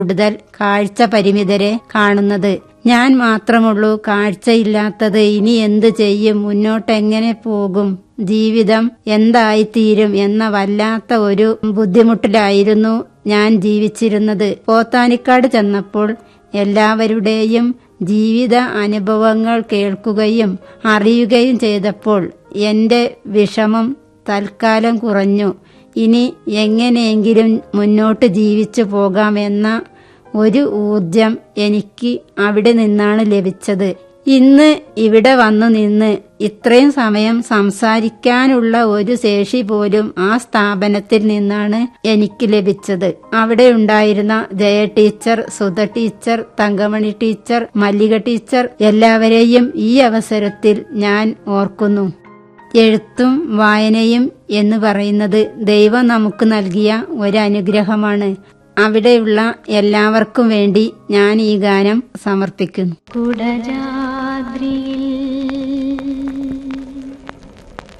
കൂടുതൽ കാഴ്ച പരിമിതരെ കാണുന്നത് ഞാൻ മാത്രമുള്ളൂ കാഴ്ചയില്ലാത്തത് ഇനി എന്തു ചെയ്യും മുന്നോട്ടെങ്ങനെ പോകും ജീവിതം എന്തായിത്തീരും എന്ന വല്ലാത്ത ഒരു ബുദ്ധിമുട്ടിലായിരുന്നു ഞാൻ ജീവിച്ചിരുന്നത് പോത്താനിക്കാട് ചെന്നപ്പോൾ എല്ലാവരുടെയും ജീവിത അനുഭവങ്ങൾ കേൾക്കുകയും അറിയുകയും ചെയ്തപ്പോൾ എന്റെ വിഷമം തൽക്കാലം കുറഞ്ഞു ഇനി എങ്ങനെയെങ്കിലും മുന്നോട്ട് ജീവിച്ചു പോകാമെന്ന ഒരു ഊർജം എനിക്ക് അവിടെ നിന്നാണ് ലഭിച്ചത് ഇന്ന് ഇവിടെ വന്നു നിന്ന് ഇത്രയും സമയം സംസാരിക്കാനുള്ള ഒരു ശേഷി പോലും ആ സ്ഥാപനത്തിൽ നിന്നാണ് എനിക്ക് ലഭിച്ചത് അവിടെ ഉണ്ടായിരുന്ന Jaya teacher Sudha teacher Thankamani teacher Mallika teacher എല്ലാവരെയും ഈ അവസരത്തിൽ ഞാൻ ഓർക്കുന്നു എഴുത്തും വായനയും എന്ന് പറയുന്നത് ദൈവം നമുക്ക് നൽകിയ ഒരു അനുഗ്രഹമാണ് അവിടെയുള്ള എല്ലാവർക്കും വേണ്ടി ഞാൻ ഈ ഗാനം സമർപ്പിക്കുന്നു കുടജാദ്രിയിൽ